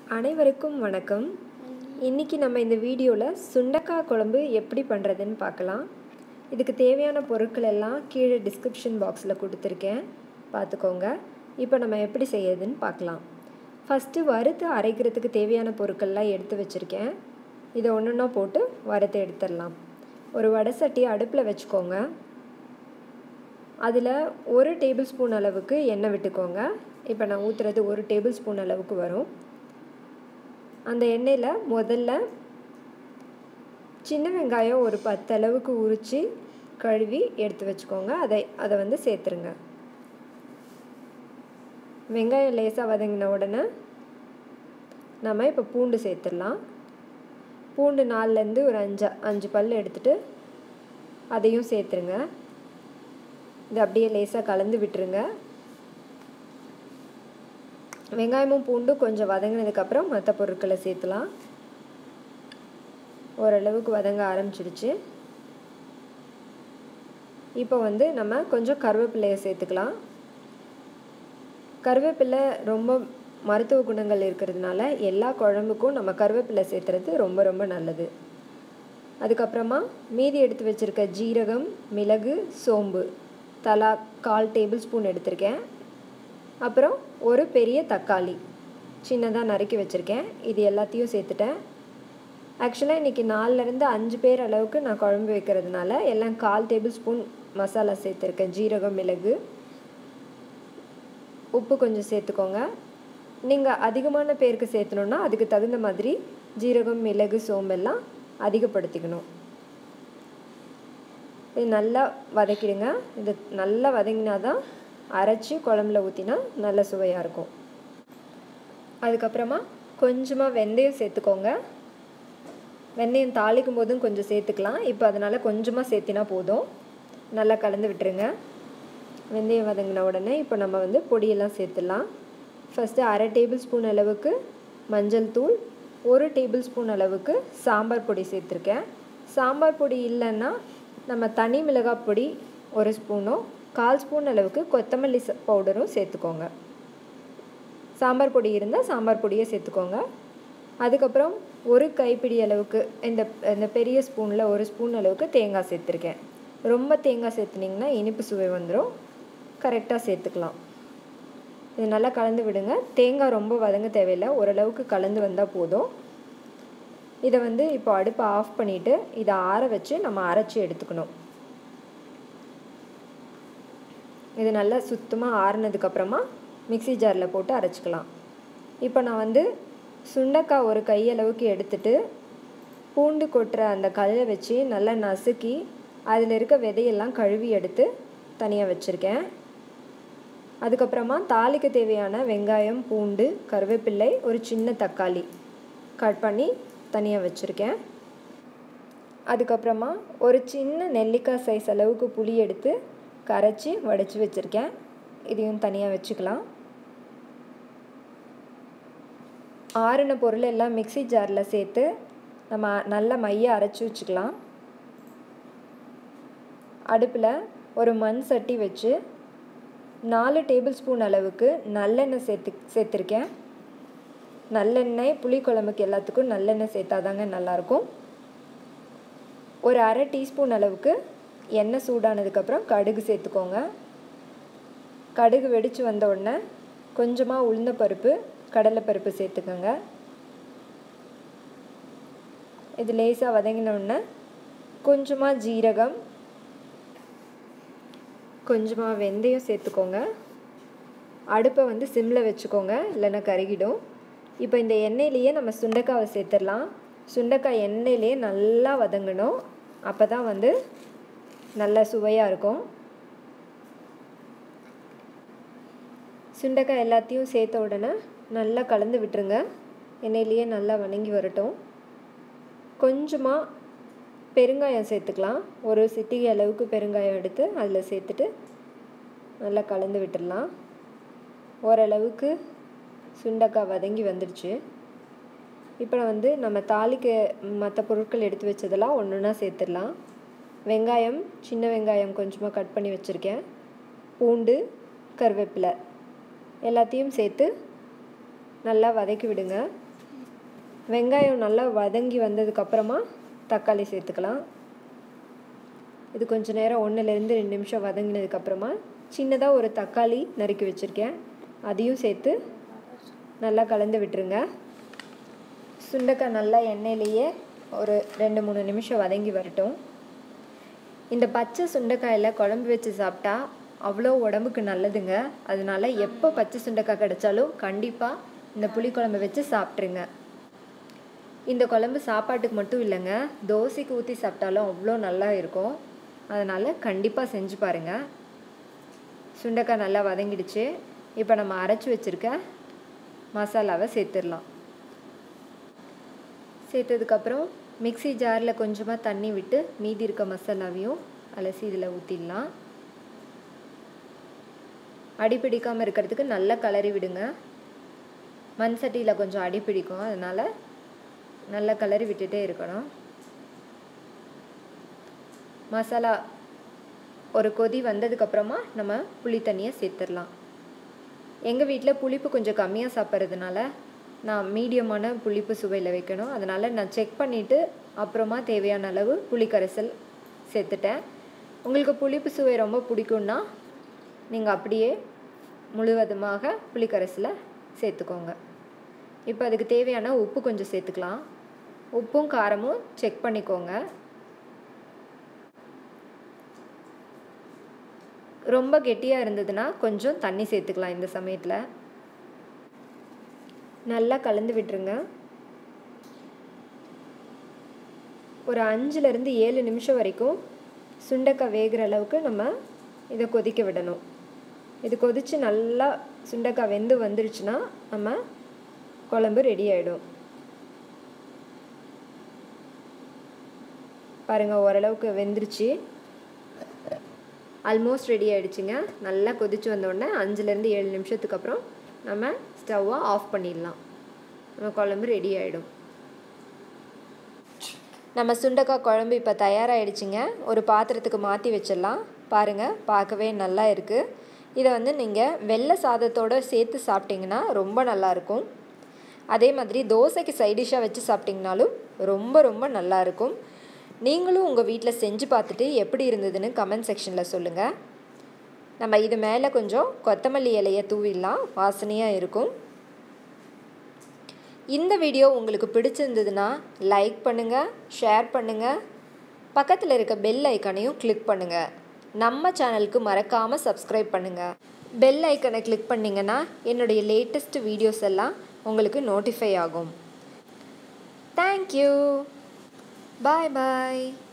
அனைவருக்கும் வணக்கம் இன்றைக்கி நம்ம இந்த வீடியோவில் சுண்டக்காய் குழம்பு எப்படி பண்ணுறதுன்னு பார்க்கலாம் இதுக்கு தேவையான பொருட்கள் எல்லாம் கீழே டிஸ்கிரிப்ஷன் பாக்ஸில் கொடுத்துருக்கேன் பார்த்துக்கோங்க இப்போ நம்ம எப்படி செய்யறதுன்னு பார்க்கலாம் ஃபஸ்ட்டு வறுத்து அரைக்கிறதுக்கு தேவையான பொருட்கள்லாம் எடுத்து வச்சுருக்கேன் இதை ஒன்று ஒன்றா போட்டு வறுத்து எடுத்துடலாம் ஒரு வடை சட்டி அடுப்பில் வச்சுக்கோங்க அதில் ஒரு டேபிள் ஸ்பூன் அளவுக்கு எண்ணெய் விட்டுக்கோங்க இப்போ நான் ஊற்றுறது ஒரு டேபிள் ஸ்பூன் அளவுக்கு வரும் அந்த எண்ணெயில் முதல்ல சின்ன வெங்காயம் ஒரு பத்து அளவுக்கு உரித்து கழுவி எடுத்து வச்சுக்கோங்க அதை அதை வந்து சேர்த்துருங்க வெங்காயம் லேசாக வதங்கின உடனே நம்ம இப்போ பூண்டு சேர்த்துடலாம் பூண்டு நாலுலேருந்து ஒரு அஞ்சு அஞ்சு பல் எடுத்துகிட்டு அதையும் சேர்த்துருங்க இது அப்படியே லேசாக கலந்து விட்டுருங்க வெங்காயமும் பூண்டும் கொஞ்சம் வதங்கினதுக்கப்புறம் மற்ற பொருட்களை சேர்த்துலாம் ஓரளவுக்கு வதங்க ஆரம்பிச்சிடுச்சு இப்போ வந்து நம்ம கொஞ்சம் கருவேப்பிலையை சேர்த்துக்கலாம் கருவேப்பிலை ரொம்ப மருத்துவ குணங்கள் இருக்கிறதுனால எல்லா குழம்புக்கும் நம்ம கருவேப்பிலை சேர்த்துறது ரொம்ப ரொம்ப நல்லது அதுக்கப்புறமா மீதி எடுத்து வச்சுருக்க ஜீரகம் மிளகு சோம்பு தலா கால் டேபிள் ஸ்பூன் எடுத்திருக்கேன் அப்புறம் ஒரு பெரிய தக்காளி சின்னதாக நறுக்கி வச்சுருக்கேன் இது எல்லாத்தையும் சேர்த்துட்டேன் ஆக்சுவலாக இன்றைக்கி நாலுலேருந்து அஞ்சு பேர் அளவுக்கு நான் குழம்பு வைக்கிறதுனால எல்லாம் கால் டேபிள் ஸ்பூன் மசாலா சேர்த்துருக்கேன் ஜீரகம் மிளகு உப்பு கொஞ்சம் சேர்த்துக்கோங்க நீங்கள் அதிகமான பேருக்கு சேர்த்தணுன்னா அதுக்கு தகுந்த மாதிரி ஜீரகம் மிளகு சோம்பெல்லாம் அதிகப்படுத்திக்கணும் இது நல்லா வதக்கிடுங்க இது நல்லா வதங்கினா தான் அரைச்சி குழம்புல ஊற்றினா நல்ல சுவையாக இருக்கும் அதுக்கப்புறமா கொஞ்சமாக வெந்தயம் சேர்த்துக்கோங்க வெந்தயம் தாளிக்கும் போதும் கொஞ்சம் சேர்த்துக்கலாம் இப்போ அதனால் கொஞ்சமாக சேர்த்தினா போதும் நல்லா கலந்து விட்டுருங்க வெந்தயம் வதங்கின உடனே இப்போ நம்ம வந்து பொடியெல்லாம் சேர்த்துடலாம் ஃபஸ்ட்டு அரை டேபிள் ஸ்பூன் அளவுக்கு மஞ்சள் தூள் ஒரு டேபிள் ஸ்பூன் அளவுக்கு சாம்பார் பொடி சேர்த்துருக்கேன் சாம்பார் பொடி இல்லைன்னா நம்ம தனி மிளகாய் பொடி ஒரு ஸ்பூனும் கால் ஸ்பூன் அளவுக்கு கொத்தமல்லி பவுடரும் சேர்த்துக்கோங்க சாம்பார் பொடி இருந்தால் சாம்பார் பொடியை சேர்த்துக்கோங்க அதுக்கப்புறம் ஒரு கைப்பிடி அளவுக்கு இந்த இந்த பெரிய ஸ்பூனில் ஒரு ஸ்பூன் அளவுக்கு தேங்காய் சேர்த்துருக்கேன் ரொம்ப தேங்காய் சேர்த்துனிங்கன்னா இனிப்பு சுவை வந்துடும் கரெக்டாக சேர்த்துக்கலாம் இது நல்லா கலந்து விடுங்க தேங்காய் ரொம்ப வதங்க தேவையில்லை ஓரளவுக்கு கலந்து வந்தால் போதும் இதை வந்து இப்போ அடுப்பை ஆஃப் பண்ணிவிட்டு இதை ஆற வச்சு நம்ம அரைச்சி எடுத்துக்கணும் இது நல்லா சுத்தமாக ஆறுனதுக்கப்புறமா மிக்சி ஜாரில் போட்டு அரைச்சிக்கலாம் இப்போ நான் வந்து சுண்டைக்காய் ஒரு கையளவுக்கு எடுத்துட்டு பூண்டு கொட்டுற அந்த கல்லை வச்சு நல்லா நசுக்கி அதில் இருக்க விதையெல்லாம் கழுவி எடுத்து தனியாக வச்சுருக்கேன் அதுக்கப்புறமா தாளிக்கு தேவையான வெங்காயம் பூண்டு கருவேப்பிள்ளை ஒரு சின்ன தக்காளி கட் பண்ணி தனியாக வச்சுருக்கேன் அதுக்கப்புறமா ஒரு சின்ன நெல்லிக்காய் சைஸ் அளவுக்கு புளி எடுத்து கரைச்சி வடித்து வச்சுருக்கேன் இதையும் தனியாக வச்சுக்கலாம் ஆறின பொருள் எல்லாம் மிக்சி ஜாரில் சேர்த்து நம்ம நல்ல மைய அரைச்சி வச்சுக்கலாம் அடுப்பில் ஒரு மண் சட்டி வச்சு நாலு டேபிள் ஸ்பூன் அளவுக்கு நல்லெண்ணெய் சேர்த்து சேர்த்துருக்கேன் நல்லெண்ணெய் புளிக்குழம்புக்கு எல்லாத்துக்கும் நல்லெண்ணெய் சேர்த்தாதாங்க நல்லாயிருக்கும் ஒரு அரை டீஸ்பூன் அளவுக்கு எண்ணெய் சூடானதுக்கப்புறம் கடுகு சேர்த்துக்கோங்க கடுகு வெடித்து வந்த உடனே கொஞ்சமாக உளுந்த பருப்பு கடலைப்பருப்பு சேர்த்துக்கோங்க இது லேசாக வதங்கின உடனே கொஞ்சமாக ஜீரகம் கொஞ்சமாக வெந்தயம் சேர்த்துக்கோங்க அடுப்பை வந்து சிம்மில் வச்சுக்கோங்க இல்லைன்னா கருகிடும் இப்போ இந்த எண்ணெயிலேயே நம்ம சுண்டைக்காவை சேர்த்துடலாம் சுண்டைக்காய் எண்ணெயிலே நல்லா வதங்கணும் அப்போ தான் வந்து நல்ல சுவையாக இருக்கும் சுண்டைக்காய் எல்லாத்தையும் சேர்த்த உடனே நல்லா கலந்து விட்டுருங்க எண்ணெயிலேயே நல்லா வணங்கி வரட்டும் கொஞ்சமாக பெருங்காயம் சேர்த்துக்கலாம் ஒரு சிட்டிகை அளவுக்கு பெருங்காயம் எடுத்து அதில் சேர்த்துட்டு நல்லா கலந்து விட்டுடலாம் ஓரளவுக்கு சுண்டைக்காய் வதங்கி வந்துடுச்சு இப்போ வந்து நம்ம தாளிக்கு மற்ற பொருட்கள் எடுத்து வச்சதெல்லாம் ஒன்று ஒன்றா சேர்த்துடலாம் வெங்காயம் சின்ன வெங்காயம் கொஞ்சமாக கட் பண்ணி வச்சுருக்கேன் பூண்டு கருவேப்பிலை எல்லாத்தையும் சேர்த்து நல்லா வதக்கி விடுங்க வெங்காயம் நல்லா வதங்கி வந்ததுக்கப்புறமா தக்காளி சேர்த்துக்கலாம் இது கொஞ்சம் நேரம் ஒன்றுலேருந்து ரெண்டு நிமிஷம் வதங்கினதுக்கப்புறமா சின்னதாக ஒரு தக்காளி நறுக்கி வச்சுருக்கேன் அதையும் சேர்த்து நல்லா கலந்து விட்டுருங்க சுண்டைக்காய் நல்லா எண்ணெயிலேயே ஒரு ரெண்டு மூணு நிமிஷம் வதங்கி வரட்டும் இந்த பச்சை சுண்டைக்காயில் குழம்பு வச்சு சாப்பிட்டா அவ்வளோ உடம்புக்கு நல்லதுங்க அதனால எப்போ பச்சை சுண்டைக்காய் கிடைச்சாலும் கண்டிப்பாக இந்த புளிக்குழம்பு வச்சு சாப்பிட்ருங்க இந்த குழம்பு சாப்பாட்டுக்கு மட்டும் இல்லைங்க தோசைக்கு ஊற்றி சாப்பிட்டாலும் அவ்வளோ நல்லா இருக்கும் அதனால் கண்டிப்பாக செஞ்சு பாருங்கள் சுண்டைக்காய் நல்லா வதங்கிடுச்சு இப்போ நம்ம அரைச்சி வச்சுருக்க மசாலாவை சேர்த்துடலாம் சேர்த்ததுக்கப்புறம் மிக்சி ஜாரில் கொஞ்சமாக தண்ணி விட்டு மீதி இருக்க மசாலாவையும் அலசி இதில் ஊற்றிடலாம் அடி பிடிக்காமல் இருக்கிறதுக்கு நல்லா கலரி விடுங்க மண் சட்டியில் கொஞ்சம் அடி பிடிக்கும் அதனால் நல்லா கலரி விட்டுட்டே இருக்கணும் மசாலா ஒரு கொதி வந்ததுக்கப்புறமா நம்ம புளி தண்ணியை சேர்த்துடலாம் எங்கள் வீட்டில் புளிப்பு கொஞ்சம் கம்மியாக சாப்பிட்றதுனால நான் மீடியமான புளிப்பு சுவையில் வைக்கணும் அதனால் நான் செக் பண்ணிவிட்டு அப்புறமா தேவையான அளவு புளிக்கரைசல் சேர்த்துட்டேன் உங்களுக்கு புளிப்பு சுவை ரொம்ப பிடிக்கும்னா நீங்கள் அப்படியே முழுவதுமாக புளிக்கரைசலை சேர்த்துக்கோங்க இப்போ அதுக்கு தேவையான உப்பு கொஞ்சம் சேர்த்துக்கலாம் உப்பும் காரமும் செக் பண்ணிக்கோங்க ரொம்ப கெட்டியாக இருந்ததுன்னா கொஞ்சம் தண்ணி சேர்த்துக்கலாம் இந்த சமயத்தில் நல்லா கலந்து விட்டுருங்க ஒரு அஞ்சுலேருந்து ஏழு நிமிஷம் வரைக்கும் சுண்டைக்காய் வேகிற அளவுக்கு நம்ம இதை கொதிக்க விடணும் இது கொதித்து நல்லா சுண்டைக்காய் வெந்து வந்துருச்சுன்னா நம்ம குழம்பு ரெடி ஆகிடும் பாருங்கள் ஓரளவுக்கு வெந்துருச்சு ஆல்மோஸ்ட் ரெடி ஆகிடுச்சுங்க நல்லா கொதிச்சு வந்தோடனே அஞ்சுலேருந்து ஏழு நிமிஷத்துக்கு அப்புறம் நம்ம ஸ்டவ்வை ஆஃப் பண்ணிடலாம் நம்ம குழம்பு ரெடி ஆகிடும் நம்ம சுண்டக்காய் குழம்பு இப்போ தயாராகிடுச்சிங்க ஒரு பாத்திரத்துக்கு மாற்றி வச்சிடலாம் பாருங்கள் பார்க்கவே நல்லா இருக்குது இதை வந்து நீங்கள் வெள்ளை சாதத்தோடு சேர்த்து சாப்பிட்டிங்கன்னா ரொம்ப நல்லாயிருக்கும் அதே மாதிரி தோசைக்கு சைடிஷாக வச்சு சாப்பிட்டிங்கனாலும் ரொம்ப ரொம்ப நல்லாயிருக்கும் நீங்களும் உங்கள் வீட்டில் செஞ்சு பார்த்துட்டு எப்படி இருந்ததுன்னு கமெண்ட் செக்ஷனில் சொல்லுங்கள் நம்ம இது மேலே கொஞ்சம் கொத்தமல்லி இலையை தூவிடலாம் வாசனையாக இருக்கும் இந்த வீடியோ உங்களுக்கு பிடிச்சிருந்ததுன்னா லைக் பண்ணுங்கள் ஷேர் பண்ணுங்கள் பக்கத்தில் இருக்க பெல் ஐக்கனையும் கிளிக் பண்ணுங்கள் நம்ம சேனலுக்கு மறக்காமல் சப்ஸ்கிரைப் பண்ணுங்கள் பெல் ஐக்கனை கிளிக் பண்ணிங்கன்னா என்னுடைய லேட்டஸ்ட் வீடியோஸ் எல்லாம் உங்களுக்கு நோட்டிஃபை ஆகும் தேங்க்யூ பாய் பாய்